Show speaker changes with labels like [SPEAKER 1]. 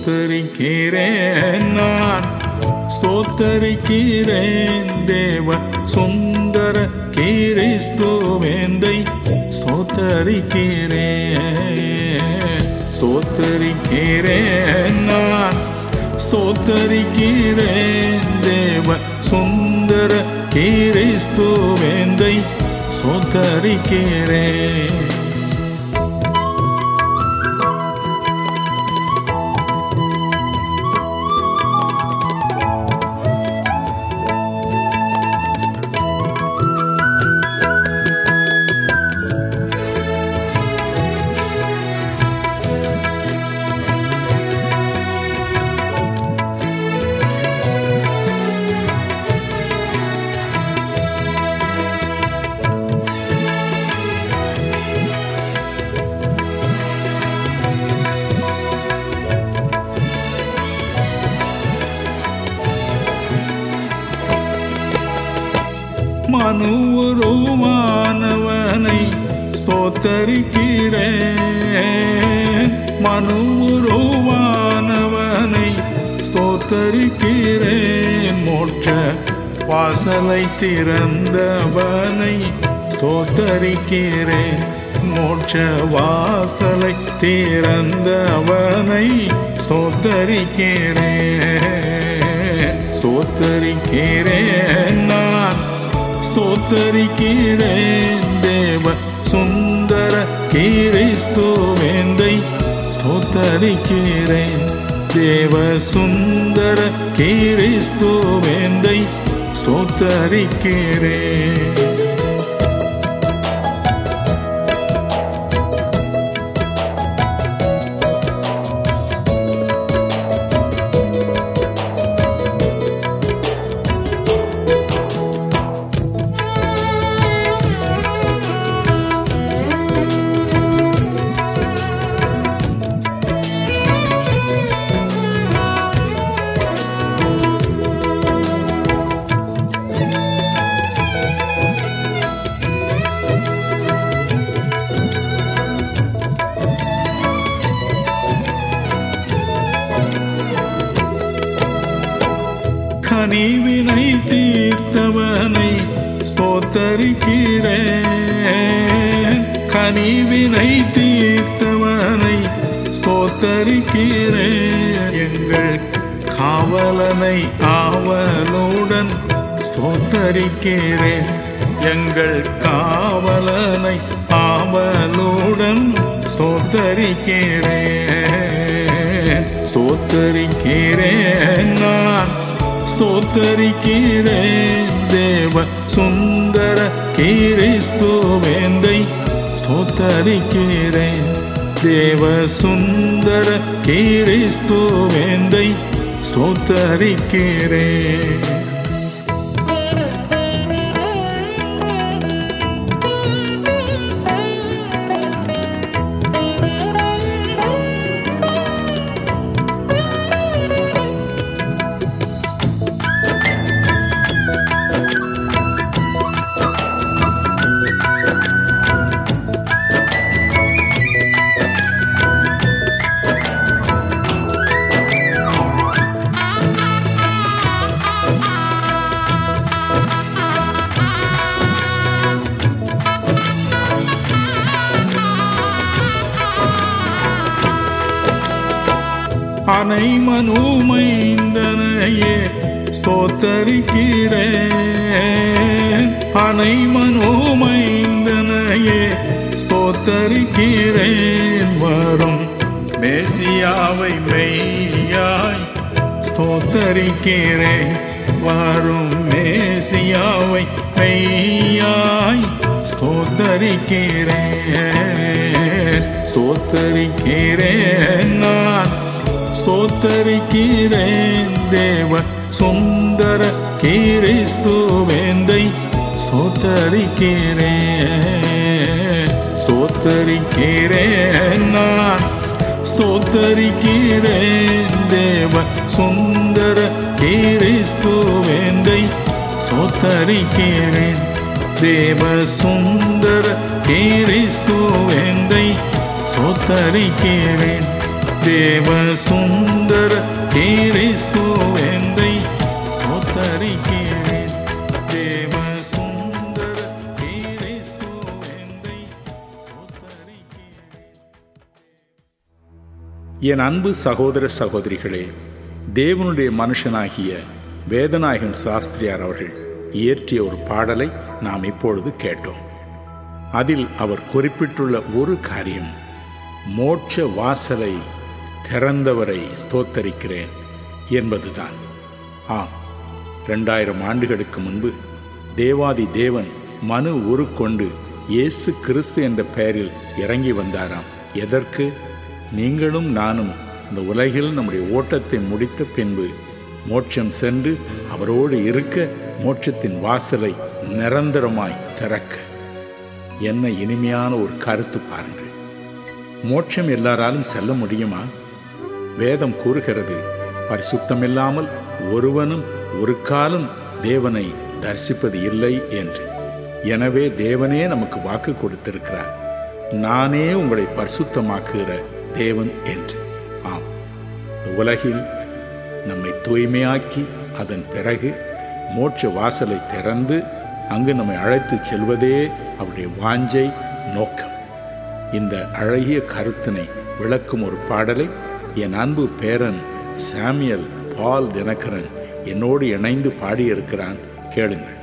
[SPEAKER 1] ஸ்தோத்தரிக்கிறேன் நான் ஸ்தோத்தரிக்கிறேன் தேவ சுந்தர கிறிஸ்துவேந்தை ஸ்தோத்தரிக்கிறேன் ஸ்தோத்தரிக்கிறேன் நான் ஸ்தோத்தரிக்கிறேன் தேவ சுந்தர கிறிஸ்துவேந்தை ஸ்தோத்தரிக்கிறேன் மனுவுருவானவனை ஸ்தோத்தரிக்கிறேன் மனுவுருவானவனை ஸ்தோத்தரிக்கிறேன் மோட்ச வாசலை திறந்தவனை ஸ்தோத்தரிக்கிறேன் மோட்ச வாசலை திறந்தவனை ஸ்தோத்தரிக்கிறேன் ஸ்தோத்தரிக்கிறேன் நான் ஸ்தோத்தரிக்கிறேன் தேவ சுந்தர கிறிஸ்துவேந்தை ஸ்தோத்தரிக்கிறேன் தேவ சுந்தர கிறிஸ்துவேந்தை ஸ்தோத்தரிக்கிறேன் கனிவினை தீர்த்தவனை ஸ்தோத்தரிக்கிறேன் கனிவினை தீர்த்தவனை ஸ்தோத்தரிக்கிறேன் எங்கள் காவலனை ஆவலுடன் ஸ்தோத்தரிக்கிறேன் எங்கள் காவலனை ஆவலுடன் ஸ்தோத்தரிக்கிறேன் ஸ்தோத்தரிக்கிறேன் நான் ஸ்தோத்தரிக்கிறேன் தேவ சுந்தர கிறிஸ்துவேந்தை ஸ்தோத்தரிக்கிறேன் தேவ சுந்தர கிறிஸ்துவேந்தை ஸ்தோத்தரிக்கிறேன் அனை மனுமைந்தனையே ஸ்தோத்தரிக்கிறேன் அனை மனுமைந்தனையே ஸ்தோத்தரிக்கிறேன் வரும் மேசியாவை மெய்யாய் ஸ்தோத்தரிக்கிறேன் வரும் மேசியாவை மெய்யாய் ஸ்தோத்தரிக்கிறேன் ஸ்தோத்தரிக்கிறேன் நான் ஸ்தோத்தரிக்கிறேன் தேவ சுந்தர கிறிஸ்துவேந்தை ஸ்தோத்தரிக்கிறேன் ஸ்தோத்தரிக்கிறேன் நான் ஸ்தோத்தரிக்கிறேன் தேவ சுந்தர கிறிஸ்துவேந்தை ஸ்தோத்தரிக்கிறேன் தேவ சுந்தர கிறிஸ்துவேந்தை ஸ்தோத்தரிக்கிறேன் தேவ சுந்தர கிறிஸ்துவெந்தை சோத்தரிக்கிறேன் தேவ சுந்தர கிறிஸ்துவெந்தை சோத்தரிக்கிறேன்
[SPEAKER 2] என் அன்பு சகோதர சகோதரிகளே தேவனுடைய மனுஷனாகிய வேதநாயகன் சாஸ்திரியார் அவர்கள் இயற்றிய ஒரு பாடலை நாம் இப்பொழுது கேட்டோம் அதில் அவர் குறிப்பிட்டுள்ள ஒரு காரியம் மோட்ச வாசலை திறந்தவரை ஸ்தோத்தரிக்கிறேன் என்பதுதான் ஆம் ரெண்டாயிரம் ஆண்டுகளுக்கு முன்பு தேவாதி தேவன் மனு உருக்கொண்டு இயேசு கிறிஸ்து என்ற பெயரில் இறங்கி வந்தாராம் எதற்கு நீங்களும் நானும் இந்த உலகில் நம்முடைய ஓட்டத்தை முடித்த பின்பு மோட்சம் சென்று அவரோடு இருக்க மோட்சத்தின் வாசலை நிரந்தரமாய் திறக்க என்ன இனிமையான ஒரு கருத்து பாருங்கள் மோட்சம் எல்லாராலும் செல்ல முடியுமா வேதம் கூறுகிறது பரிசுத்தமில்லாமல் ஒருவனும் ஒரு காலம் தேவனை தரிசிப்பது இல்லை என்று எனவே தேவனே நமக்கு வாக்கு கொடுத்திருக்கிறார் நானே உங்களை பரிசுத்தமாக்குகிற தேவன் என்று ஆம் இந்த உலகில் நம்மை தூய்மையாக்கி அதன் பிறகு மோட்ச வாசலை திறந்து அங்கு நம்மை அழைத்து செல்வதே அவருடைய வாஞ்சை நோக்கம் இந்த அழகிய கருத்தினை விளக்கும் ஒரு பாடலை என் அன்பு பேரன் சாமியல் பால் தினகரன் என்னோடு இணைந்து பாடியிருக்கிறான் கேளுங்கள்